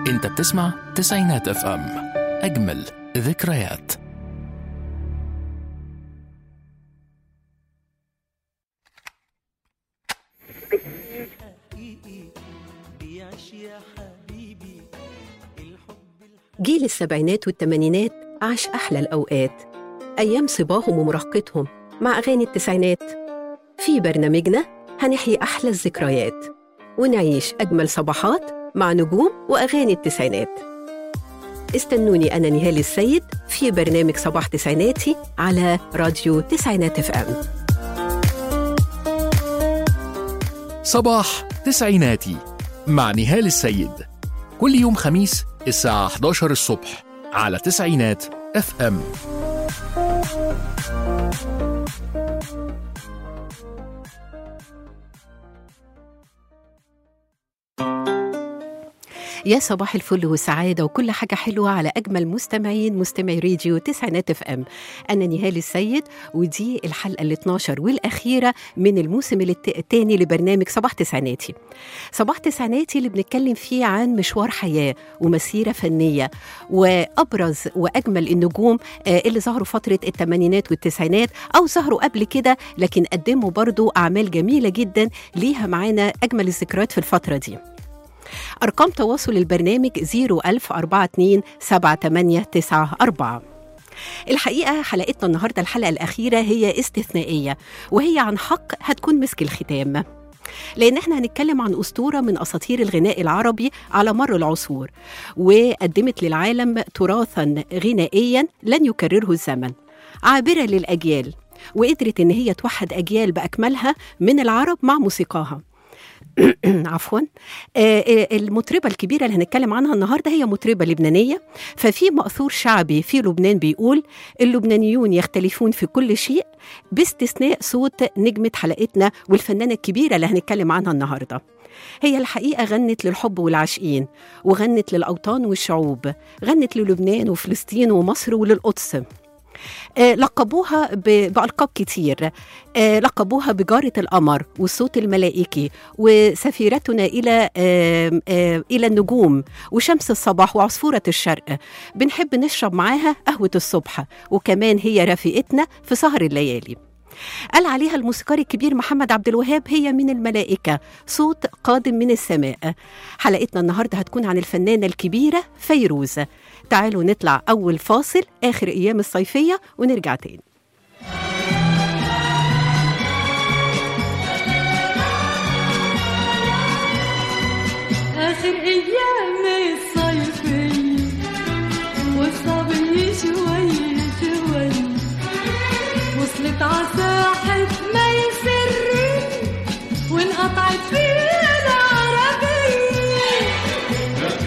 انت بتسمع تسعينات اف ام اجمل ذكريات جيل السبعينات والثمانينات عاش أحلى الأوقات أيام صباهم ومراهقتهم مع أغاني التسعينات في برنامجنا هنحيي أحلى الذكريات ونعيش أجمل صباحات مع نجوم وأغاني التسعينات استنوني أنا نهال السيد في برنامج صباح تسعيناتي على راديو تسعينات اف ام صباح تسعيناتي مع نهال السيد كل يوم خميس الساعة 11 الصبح على تسعينات اف ام يا صباح الفل والسعادة وكل حاجة حلوة على أجمل مستمعين مستمعي راديو تسعينات اف ام أنا نهال السيد ودي الحلقة ال 12 والأخيرة من الموسم الت- الثاني لبرنامج صباح تسعيناتي صباح تسعيناتي اللي بنتكلم فيه عن مشوار حياة ومسيرة فنية وأبرز وأجمل النجوم آه، اللي ظهروا فترة الثمانينات والتسعينات أو ظهروا قبل كده لكن قدموا برضو أعمال جميلة جدا ليها معانا أجمل الذكريات في الفترة دي أرقام تواصل البرنامج 01042 7894 الحقيقة حلقتنا النهاردة الحلقة الأخيرة هي استثنائية وهي عن حق هتكون مسك الختام لأن احنا هنتكلم عن أسطورة من أساطير الغناء العربي على مر العصور وقدمت للعالم تراثا غنائيا لن يكرره الزمن عابرة للأجيال وقدرت إن هي توحد أجيال بأكملها من العرب مع موسيقاها عفوا آه، آه، المطربة الكبيرة اللي هنتكلم عنها النهاردة هي مطربة لبنانية ففي مأثور شعبي في لبنان بيقول اللبنانيون يختلفون في كل شيء باستثناء صوت نجمة حلقتنا والفنانة الكبيرة اللي هنتكلم عنها النهاردة هي الحقيقة غنت للحب والعاشقين وغنت للأوطان والشعوب غنت للبنان وفلسطين ومصر وللقدس آه، لقبوها ب- بألقاب كتير آه، لقبوها بجارة القمر والصوت الملائكي وسفيرتنا إلى آه، آه، إلى النجوم وشمس الصباح وعصفورة الشرق بنحب نشرب معاها قهوة الصبح وكمان هي رفيقتنا في سهر الليالي قال عليها الموسيقار الكبير محمد عبد الوهاب هي من الملائكة صوت قادم من السماء حلقتنا النهاردة هتكون عن الفنانة الكبيرة فيروز تعالوا نطلع أول فاصل آخر أيام الصيفية ونرجع تاني آخر أيام الصيفية والصبي شوي شوي وصلت عساحة مي سري وانقطعت فيها العربية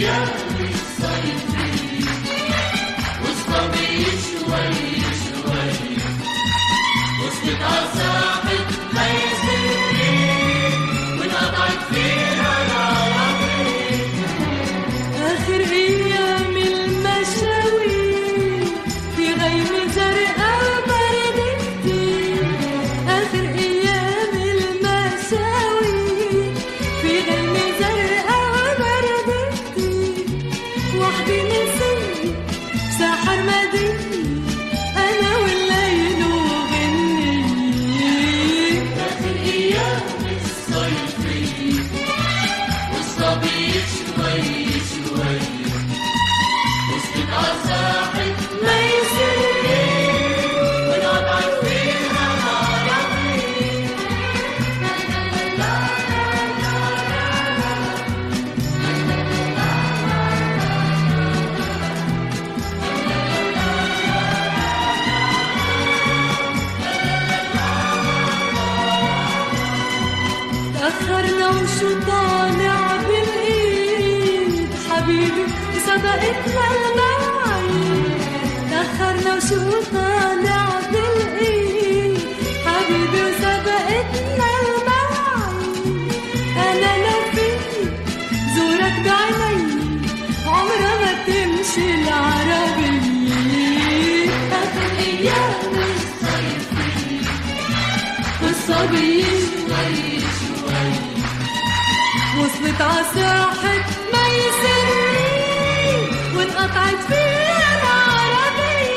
آخر أيام المشاوي في غيم زرقاء برد كتير آخر أيام المشاوي في غيم زرقاء برد كتير وحدي نسيت ساحر مديني أنا والليل وغني آخر أيام الصيفية والصبي شوي شوي وصلت عساحة ما يسري ونقطعت فيها العربي تأخرنا وشو طالع بالإيد حبيبي سبقتنا المواعيد تأخرنا وشو طالع بالإيد حبيبي وسبقتنا المواعيد أنا لفيت زورك بعيني عمرها ما تمشي العربية آخر أيام الصيفية والصبي شوي شوي وصلت عساحة ما يسر قاعد فيها العربية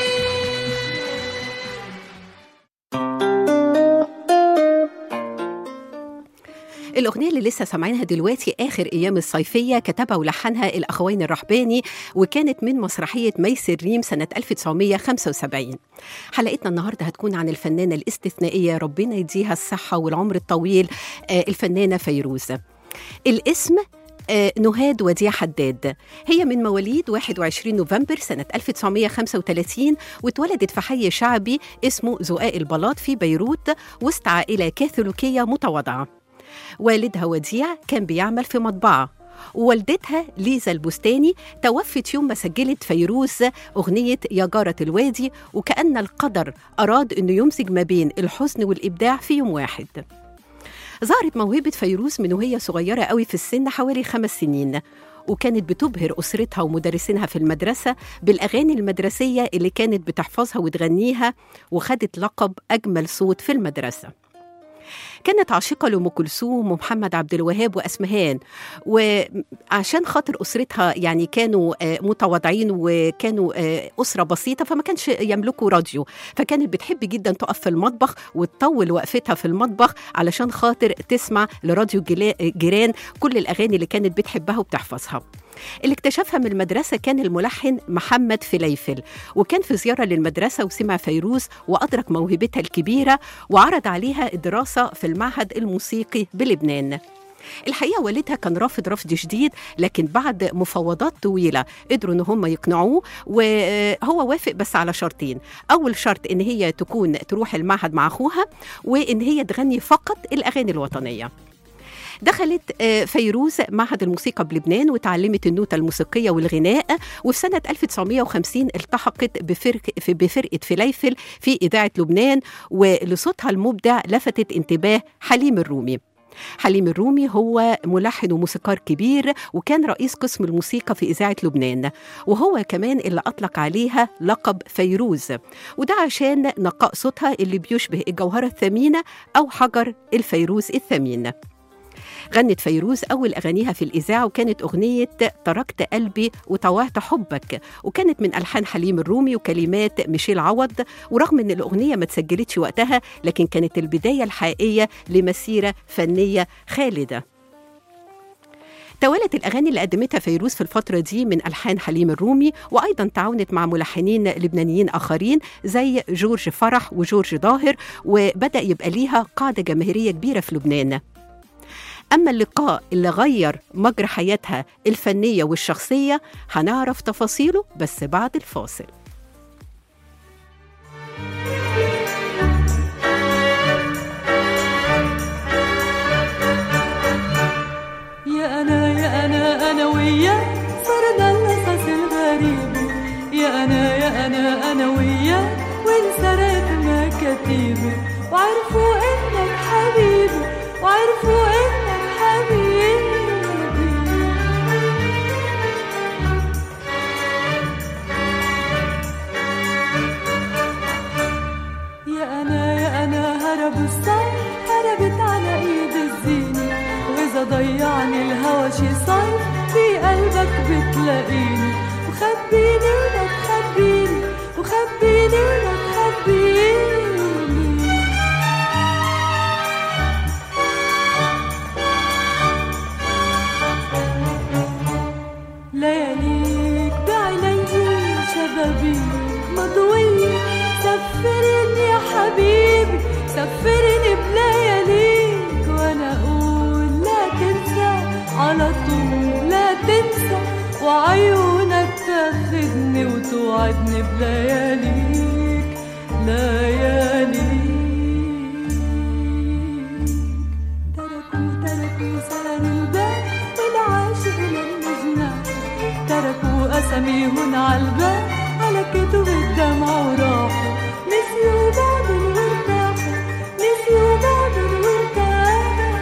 الأغنية اللي لسه سامعينها دلوقتي آخر أيام الصيفية كتبها ولحنها الأخوين الرحباني وكانت من مسرحية ميس الريم سنة 1975 حلقتنا النهاردة هتكون عن الفنانة الاستثنائية ربنا يديها الصحة والعمر الطويل آه، الفنانة فيروز الاسم آه، نهاد وديع حداد هي من مواليد 21 نوفمبر سنة 1935 واتولدت في حي شعبي اسمه زقاق البلاط في بيروت وسط عائلة كاثوليكية متواضعة والدها وديع كان بيعمل في مطبعة ووالدتها ليزا البستاني توفت يوم ما سجلت فيروز أغنية يا جارة الوادي وكأن القدر أراد أنه يمزج ما بين الحزن والإبداع في يوم واحد ظهرت موهبة فيروز من وهي صغيرة قوي في السن حوالي خمس سنين وكانت بتبهر أسرتها ومدرسينها في المدرسة بالأغاني المدرسية اللي كانت بتحفظها وتغنيها وخدت لقب أجمل صوت في المدرسة كانت عاشقة لأم كلثوم ومحمد عبد الوهاب وأسمهان وعشان خاطر أسرتها يعني كانوا آه، متواضعين وكانوا آه، أسرة بسيطة فما كانش يملكوا راديو فكانت بتحب جدا تقف في المطبخ وتطول وقفتها في المطبخ علشان خاطر تسمع لراديو جلا- جيران كل الأغاني اللي كانت بتحبها وبتحفظها اللي اكتشفها من المدرسة كان الملحن محمد فليفل وكان في زيارة للمدرسة وسمع فيروز وأدرك موهبتها الكبيرة وعرض عليها الدراسة في المعهد الموسيقي بلبنان الحقيقة والدها كان رافض رفض شديد لكن بعد مفاوضات طويلة قدروا ان هم يقنعوه وهو وافق بس على شرطين اول شرط ان هي تكون تروح المعهد مع اخوها وان هي تغني فقط الاغاني الوطنيه دخلت آه، فيروز معهد الموسيقى بلبنان وتعلمت النوتة الموسيقية والغناء وفي سنة 1950 التحقت بفرق في- بفرقة فليفل في إذاعة لبنان ولصوتها المبدع لفتت انتباه حليم الرومي حليم الرومي هو ملحن وموسيقار كبير وكان رئيس قسم الموسيقى في إذاعة لبنان وهو كمان اللي أطلق عليها لقب فيروز وده عشان نقاء صوتها اللي بيشبه الجوهرة الثمينة أو حجر الفيروز الثمين غنت فيروز أول أغانيها في الإذاعة وكانت أغنية تركت قلبي وطوعت حبك وكانت من ألحان حليم الرومي وكلمات ميشيل عوض ورغم أن الأغنية ما تسجلتش وقتها لكن كانت البداية الحقيقية لمسيرة فنية خالدة توالت الأغاني اللي قدمتها فيروز في الفترة دي من ألحان حليم الرومي وأيضا تعاونت مع ملحنين لبنانيين آخرين زي جورج فرح وجورج ظاهر وبدأ يبقى ليها قاعدة جماهيرية كبيرة في لبنان أما اللقاء اللي غير مجرى حياتها الفنية والشخصية هنعرف تفاصيله بس بعد الفاصل يا أنا يا أنا أنا وياك صرنا القصص الغريب يا أنا يا أنا أنا وياك وانسرت مكاتيبي وعرفوا إنك حبيبي وعرفوا إنك حبيبي يا أنا يا أنا هرب الصيف هربت على إيد الزينة وإذا ضيعني الهوى شي صيف في قلبك بتلاقيني وخبيني لا تخبيني وخبيني لا تخبيني لياليك بعيني شبابي مضوية سفرني يا حبيبي سفرني بلياليك وانا اقول لا تنسى على طول لا تنسى وعيونك تاخدني وتوعدني بلياليك لياليك تركوا تركوا سهر الباب والعاشق لما جناح تركوا أساميهن عالباب على كتب الدمع وراحوا نسيوا بعض وارتاحوا نسيوا بعض وارتاحوا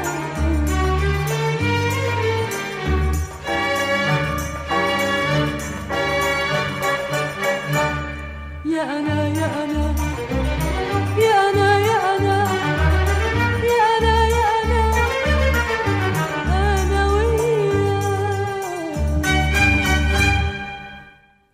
يا أنا يا أنا يا أنا يا أنا يا أنا يا أنا أنا وياك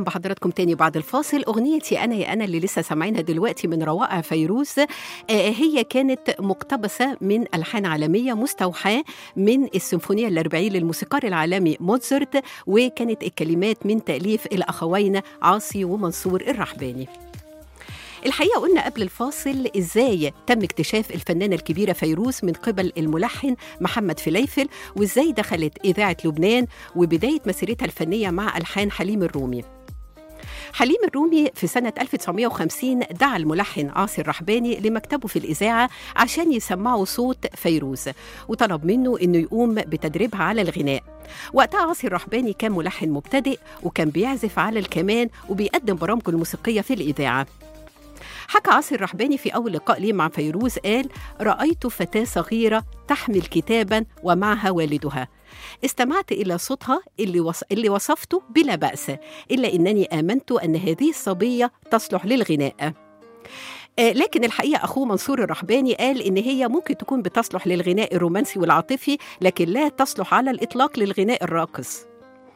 بحضراتكم تاني بعد الفاصل أغنيتي أنا يا أنا اللي لسه سامعينها دلوقتي من روائع فيروز آه، هي كانت مقتبسة من ألحان عالمية مستوحاة من السيمفونية الأربعين للموسيقار العالمي موتزارت وكانت الكلمات من تأليف الأخوين عاصي ومنصور الرحباني الحقيقه قلنا قبل الفاصل ازاي تم اكتشاف الفنانه الكبيره فيروز من قبل الملحن محمد فليفل وازاي دخلت اذاعه لبنان وبدايه مسيرتها الفنيه مع الحان حليم الرومي حليم الرومي في سنة 1950 دعا الملحن عاصي الرحباني لمكتبه في الإذاعة عشان يسمعوا صوت فيروز وطلب منه إنه يقوم بتدريبها على الغناء وقتها عاصي الرحباني كان ملحن مبتدئ وكان بيعزف على الكمان وبيقدم برامجه الموسيقية في الإذاعة حكى عاصي الرحباني في أول لقاء ليه مع فيروز قال رأيت فتاة صغيرة تحمل كتابا ومعها والدها استمعت إلى صوتها اللي, وص... اللي وصفته بلا بأس إلا أنني آمنت أن هذه الصبية تصلح للغناء آه، لكن الحقيقة أخوه منصور الرحباني قال إن هي ممكن تكون بتصلح للغناء الرومانسي والعاطفي لكن لا تصلح على الإطلاق للغناء الراقص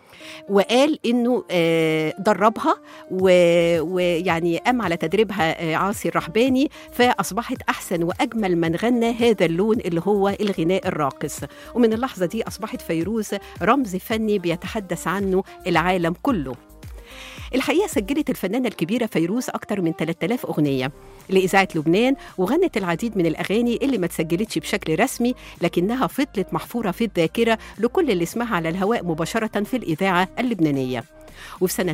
وقال انه آه، دربها و- ويعني قام على تدريبها آه، عاصي الرحباني فاصبحت احسن واجمل من غنى هذا اللون اللي هو الغناء الراقص ومن اللحظه دي اصبحت فيروز رمز فني بيتحدث عنه العالم كله الحقيقه سجلت الفنانه الكبيره فيروز اكثر من 3000 اغنيه لاذاعه لبنان وغنت العديد من الاغاني اللي ما اتسجلتش بشكل رسمي لكنها فضلت محفوره في الذاكره لكل اللي اسمها على الهواء مباشره في الاذاعه اللبنانيه وفي سنة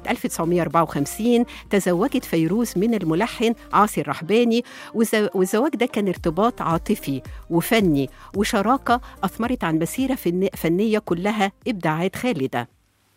1954 تزوجت فيروز من الملحن عاصي الرحباني والز- والزواج ده كان ارتباط عاطفي وفني وشراكة أثمرت عن مسيرة فن- فنية كلها إبداعات خالدة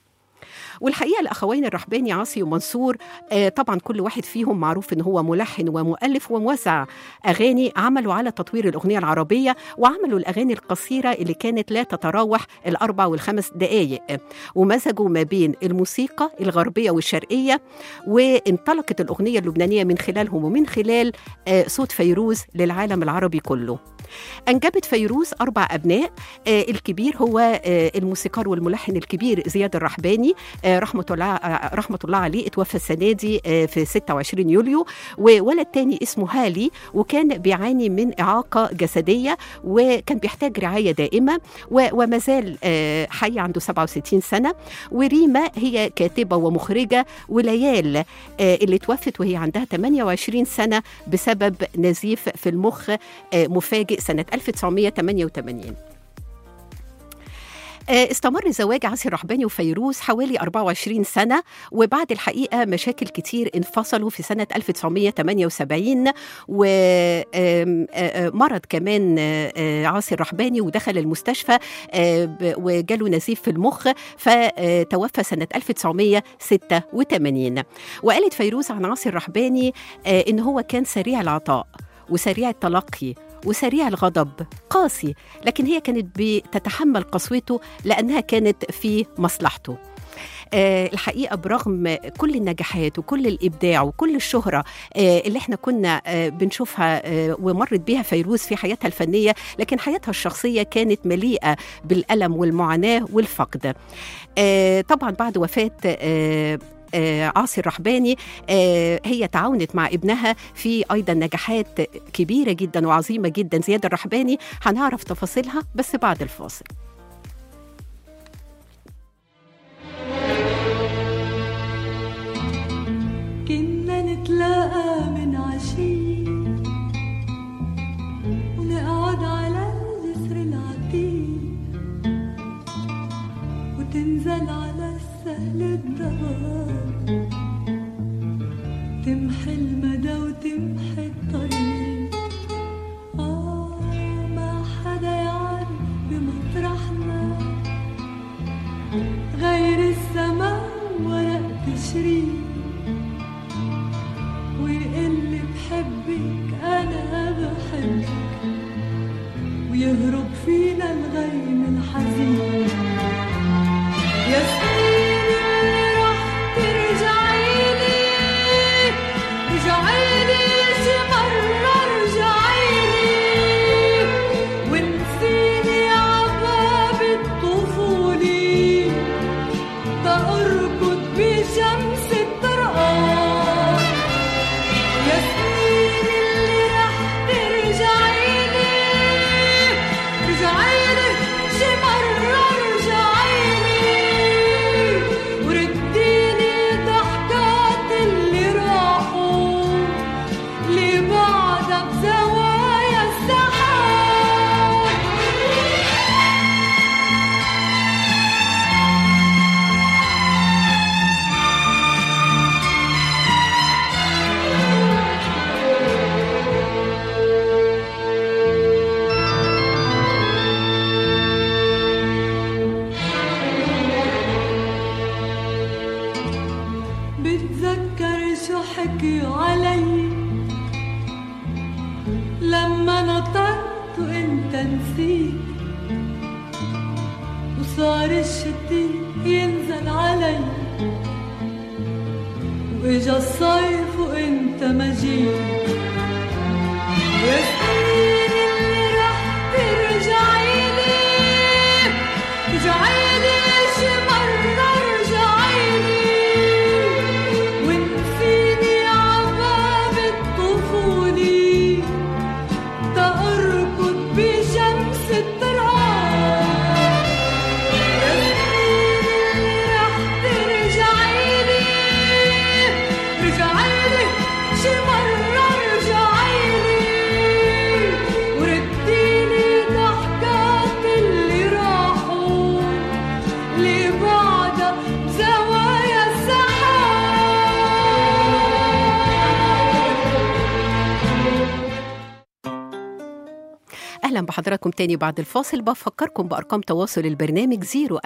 والحقيقه الاخوين الرحباني عاصي ومنصور آه طبعا كل واحد فيهم معروف ان هو ملحن ومؤلف وموزع اغاني عملوا على تطوير الاغنيه العربيه وعملوا الاغاني القصيره اللي كانت لا تتراوح الاربع والخمس دقائق ومزجوا ما بين الموسيقى الغربيه والشرقيه وانطلقت الاغنيه اللبنانيه من خلالهم ومن خلال آه صوت فيروز للعالم العربي كله أنجبت فيروز أربع أبناء آه الكبير هو آه الموسيقار والملحن الكبير زياد الرحباني آه رحمة الله آه رحمة الله عليه اتوفى السنة دي آه في 26 يوليو وولد تاني اسمه هالي وكان بيعاني من إعاقة جسدية وكان بيحتاج رعاية دائمة و- وما زال آه حي عنده 67 سنة وريما هي كاتبة ومخرجة وليال آه اللي توفت وهي عندها 28 سنة بسبب نزيف في المخ آه مفاجئ سنة 1988 آه، استمر زواج عاصي الرحباني وفيروز حوالي 24 سنة وبعد الحقيقة مشاكل كتير انفصلوا في سنة 1978 ومرض كمان آه، آه، عاصي الرحباني ودخل المستشفى آه، ب- وجاله نزيف في المخ فتوفى سنة 1986 وقالت فيروز عن عاصي الرحباني آه، إن هو كان سريع العطاء وسريع التلقي وسريع الغضب قاسي لكن هي كانت بتتحمل قسوته لأنها كانت في مصلحته آه الحقيقة برغم كل النجاحات وكل الإبداع وكل الشهرة آه اللي احنا كنا آه بنشوفها آه ومرت بيها فيروز في حياتها الفنية لكن حياتها الشخصية كانت مليئة بالألم والمعاناة والفقد آه طبعا بعد وفاة آه آه، عاصي الرحباني آه، هي تعاونت مع ابنها في ايضا نجاحات كبيره جدا وعظيمه جدا زياد الرحباني هنعرف تفاصيلها بس بعد الفاصل كنا نتلاقى من عشية ونقعد على الجسر العتيق وتنزل على السهل الضباب تمحي المدى وتمحي الطريق آه ما حدا يعرف بمطرحنا غير السما ورق تشريق ويقلي بحبك انا بحبك ويهرب فينا الغيم الحزين يا سنين اللي رح ترجعي لي رجعي لي شي مرة رجعي لي ونسيني عباب الطفولة تأركض بشمس نطرت وانت نسيت وصار الشتي ينزل علي واجا الصيف وانت ما جيت يا سنين اللي رح ترجعي لي رجعي لي شي مرة رجعي لي ونسيني عباب الطفولة تأركض بشمس التراب يا سنين اللي رح ترجعي لي رجعي لي شي مرة رجعي لي ورديني ضحكات اللي راحوا اللي بعدها بزوايا السحاب اهلا بحضراتكم تاني بعد الفاصل بفكركم بارقام تواصل البرنامج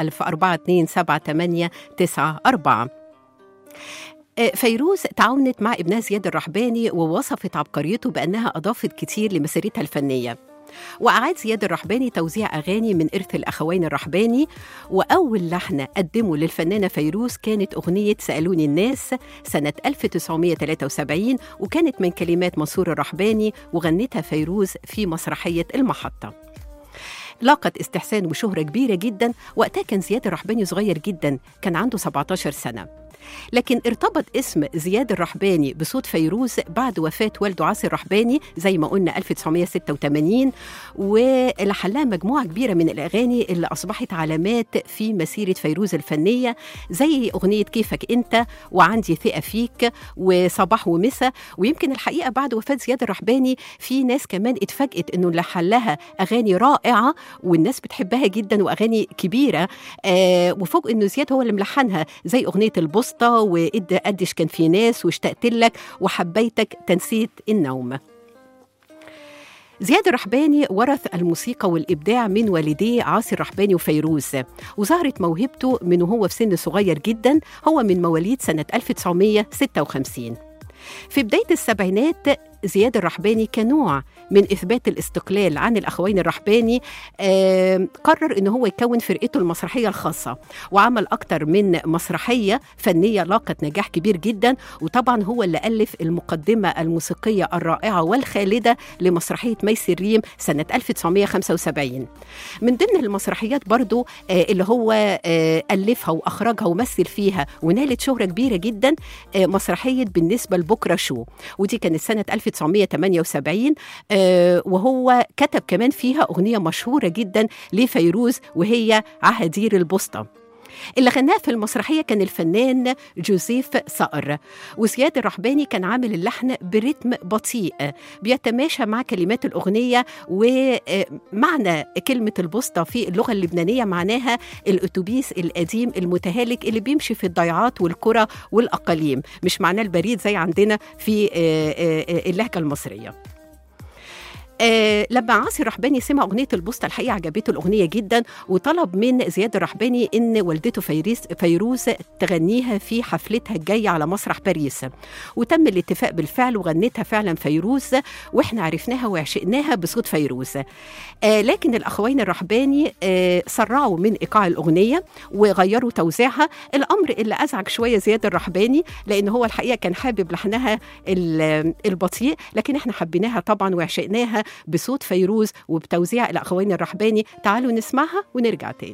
014278994 آه، فيروز تعاونت مع ابنها زياد الرحباني ووصفت عبقريته بانها اضافت كتير لمسيرتها الفنيه وأعاد زياد الرحباني توزيع أغاني من إرث الأخوين الرحباني وأول لحن قدمه للفنانة فيروز كانت أغنية سألوني الناس سنة 1973 وكانت من كلمات منصور الرحباني وغنتها فيروز في مسرحية المحطة لاقت استحسان وشهرة كبيرة جدا وقتها كان زياد الرحباني صغير جدا كان عنده 17 سنة لكن ارتبط اسم زياد الرحباني بصوت فيروز بعد وفاة والده عاصي الرحباني زي ما قلنا 1986 ولحلها مجموعة كبيرة من الأغاني اللي أصبحت علامات في مسيرة فيروز الفنية زي أغنية كيفك أنت وعندي ثقة فيك وصباح ومسا ويمكن الحقيقة بعد وفاة زياد الرحباني في ناس كمان اتفاجئت إنه اللي حلها أغاني رائعة والناس بتحبها جدا وأغاني كبيرة آه وفوق إنه زياد هو اللي ملحنها زي أغنية البوسطة وإد قدش كان في ناس واشتقت لك وحبيتك تنسيت النوم زياد الرحباني ورث الموسيقى والإبداع من والديه عاصي الرحباني وفيروز وظهرت موهبته من وهو في سن صغير جدا هو من مواليد سنة 1956 في بداية السبعينات زياد الرحباني كنوع من إثبات الاستقلال عن الأخوين الرحباني آه قرر إن هو يكون فرقته المسرحية الخاصة وعمل أكتر من مسرحية فنية لاقت نجاح كبير جدا وطبعا هو اللي ألف المقدمة الموسيقية الرائعة والخالدة لمسرحية ميس الريم سنة 1975 من ضمن المسرحيات برضو آه اللي هو آه ألفها وأخرجها ومثل فيها ونالت شهرة كبيرة جدا آه مسرحية بالنسبة لبكرة شو ودي كانت سنة 1978 آه وهو كتب كمان فيها أغنية مشهورة جدا لفيروز وهي عهدير البسطة اللي غناها في المسرحية كان الفنان جوزيف صقر وزياد الرحباني كان عامل اللحن برتم بطيء بيتماشى مع كلمات الأغنية ومعنى كلمة البسطة في اللغة اللبنانية معناها الأتوبيس القديم المتهالك اللي بيمشي في الضيعات والقرى والأقاليم مش معناه البريد زي عندنا في اللهجة المصرية آه لما عاصي الرحباني سمع اغنيه البوسطه الحقيقه عجبته الاغنيه جدا وطلب من زياد الرحباني ان والدته فيروز فيروز تغنيها في حفلتها الجايه على مسرح باريس وتم الاتفاق بالفعل وغنتها فعلا فيروز واحنا عرفناها وعشقناها بصوت فيروز آه لكن الاخوين الرحباني آه سرعوا من ايقاع الاغنيه وغيروا توزيعها الامر اللي ازعج شويه زياد الرحباني لان هو الحقيقه كان حابب لحنها البطيء لكن احنا حبيناها طبعا وعشقناها بصوت فيروز وبتوزيع الأخوين الرحباني تعالوا نسمعها ونرجع تاني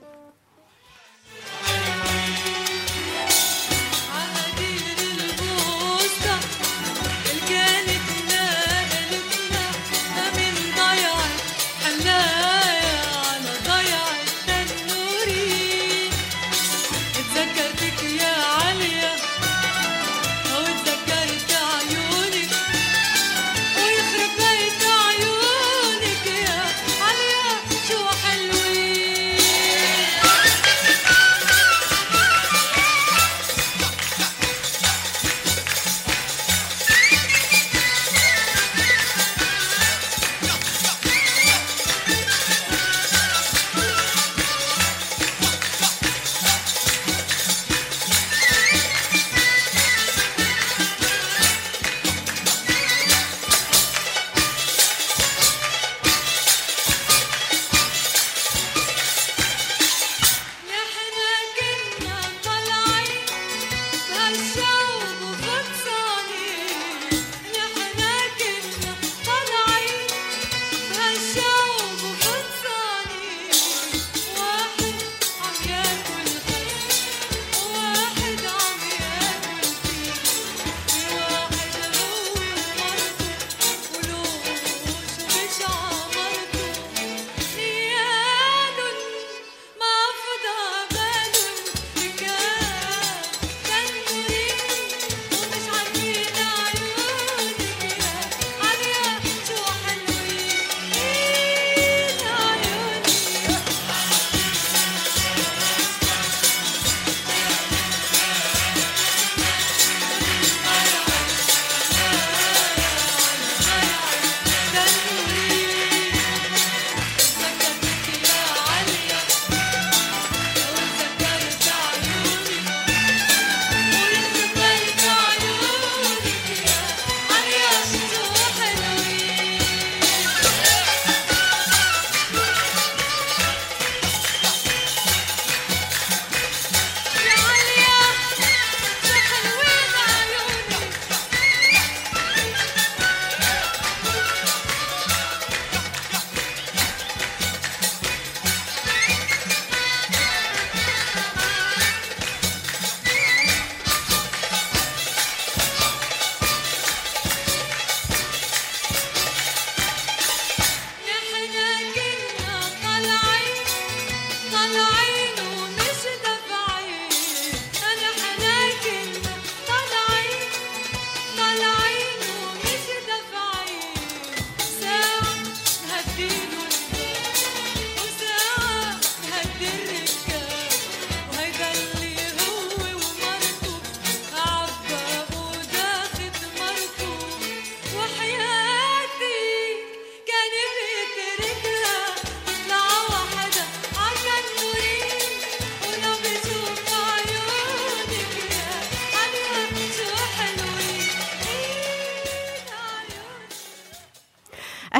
عيونك يا عليا شو حلوين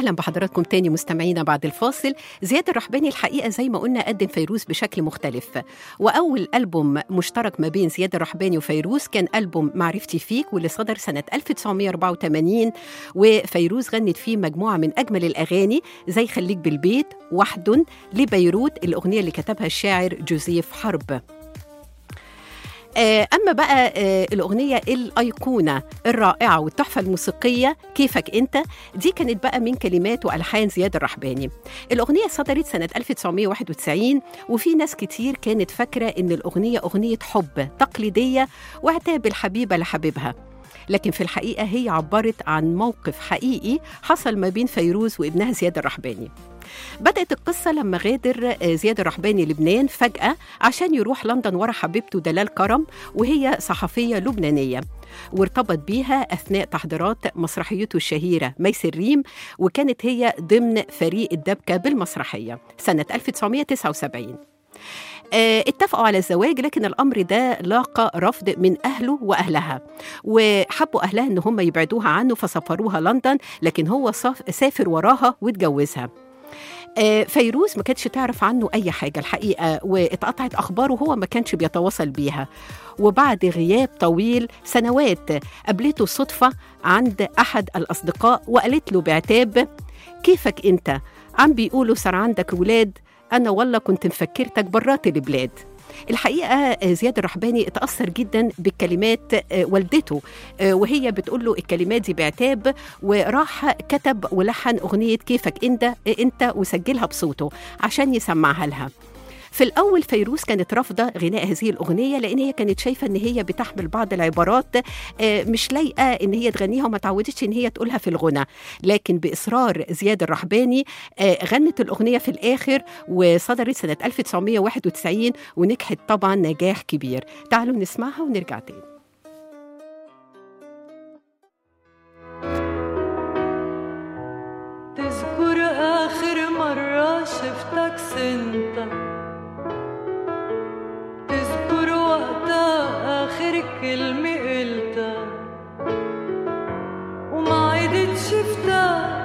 اهلا بحضراتكم تاني مستمعينا بعد الفاصل زياد الرحباني الحقيقه زي ما قلنا قدم فيروز بشكل مختلف واول البوم مشترك ما بين زياد الرحباني وفيروز كان البوم معرفتي فيك واللي صدر سنه 1984 وفيروز غنت فيه مجموعه من اجمل الاغاني زي خليك بالبيت وحد لبيروت الاغنيه اللي كتبها الشاعر جوزيف حرب آه، أما بقى آه، الأغنية الأيقونة الرائعة والتحفة الموسيقية كيفك أنت دي كانت بقى من كلمات وألحان زياد الرحباني الأغنية صدرت سنة 1991 وفي ناس كتير كانت فاكرة إن الأغنية أغنية حب تقليدية وعتاب الحبيبة لحبيبها لكن في الحقيقة هي عبرت عن موقف حقيقي حصل ما بين فيروز وابنها زياد الرحباني بدأت القصة لما غادر آه، زياد الرحباني لبنان فجأة عشان يروح لندن ورا حبيبته دلال كرم وهي صحفية لبنانية وارتبط بيها أثناء تحضيرات مسرحيته الشهيرة ميس الريم وكانت هي ضمن فريق الدبكة بالمسرحية سنة 1979 آه، اتفقوا على الزواج لكن الامر ده لاقى رفض من اهله واهلها وحبوا اهلها ان هم يبعدوها عنه فسافروها لندن لكن هو صاف- سافر وراها واتجوزها آه، فيروز ما كانتش تعرف عنه اي حاجه الحقيقه واتقطعت اخباره وهو ما كانش بيتواصل بيها وبعد غياب طويل سنوات قابلته صدفه عند احد الاصدقاء وقالت له بعتاب كيفك انت عم بيقولوا صار عندك ولاد انا والله كنت مفكرتك برات البلاد الحقيقه آه، زياد الرحباني اتاثر جدا بكلمات آه، والدته آه، وهي بتقول له الكلمات دي بعتاب وراح كتب ولحن اغنيه كيفك انت انت وسجلها بصوته عشان يسمعها لها في الأول فيروز كانت رافضة غناء هذه الأغنية لأن هي كانت شايفة إن هي بتحمل بعض العبارات آه، مش لايقة إن هي تغنيها وما تعودتش إن هي تقولها في الغنى لكن بإصرار زياد الرحباني آه، غنت الأغنية في الآخر وصدرت سنة 1991 ونجحت طبعا نجاح كبير تعالوا نسمعها ونرجع تاني تذكر آخر مرة شفتك سنتك تذكر وقتها آخر كلمة قلتها وما عدت شفتك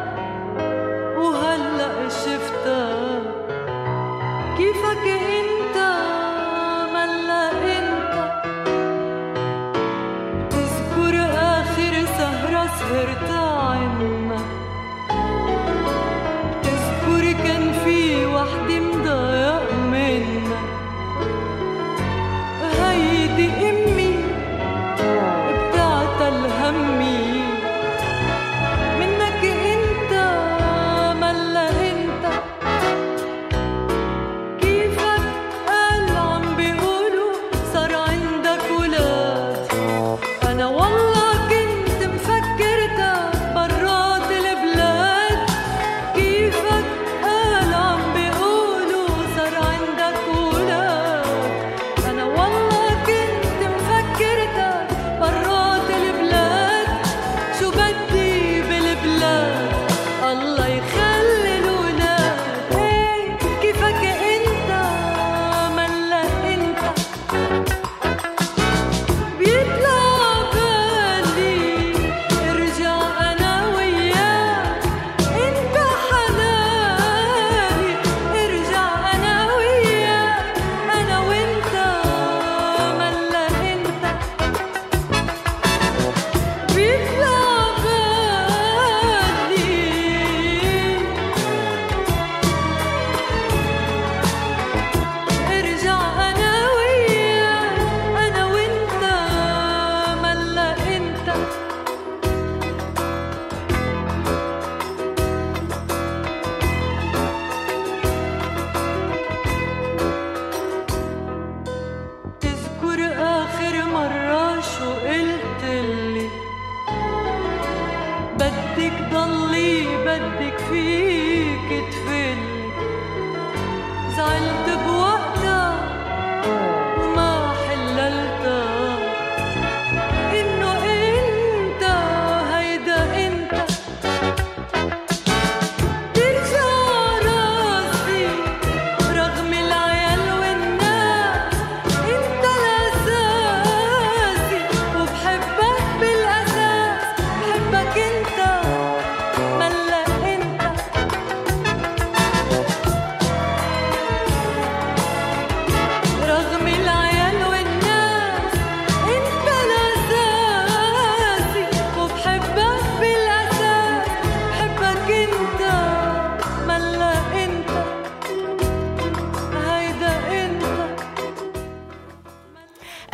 وهلأ شفتك كيفك انت ملا انت تذكر آخر سهرة سهرتها عنك تذكر كان في وحدة مضايق منك هيدي أمي بتعتل همي منك انت ملا انت كيفك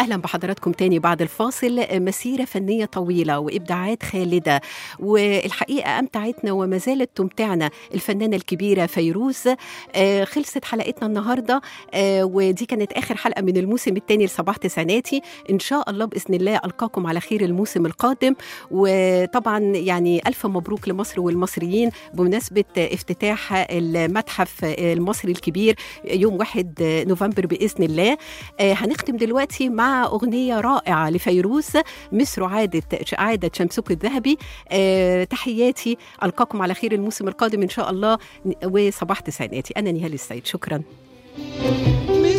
اهلا بحضراتكم تاني بعد الفاصل مسيره فنيه طويله وابداعات خالده والحقيقه امتعتنا وما زالت تمتعنا الفنانه الكبيره فيروز آه، خلصت حلقتنا النهارده آه، ودي كانت اخر حلقه من الموسم الثاني لصباح تسعيناتي ان شاء الله باذن الله القاكم على خير الموسم القادم وطبعا يعني الف مبروك لمصر والمصريين بمناسبه افتتاح المتحف المصري الكبير يوم 1 نوفمبر باذن الله آه، هنختم دلوقتي مع اغنيه رائعه لفيروز مصر عادت عادت شمسك الذهبي آه، تحياتي القاكم على خير الموسم القادم ان شاء الله وصباح تسعيناتي انا نهال السيد شكرا مش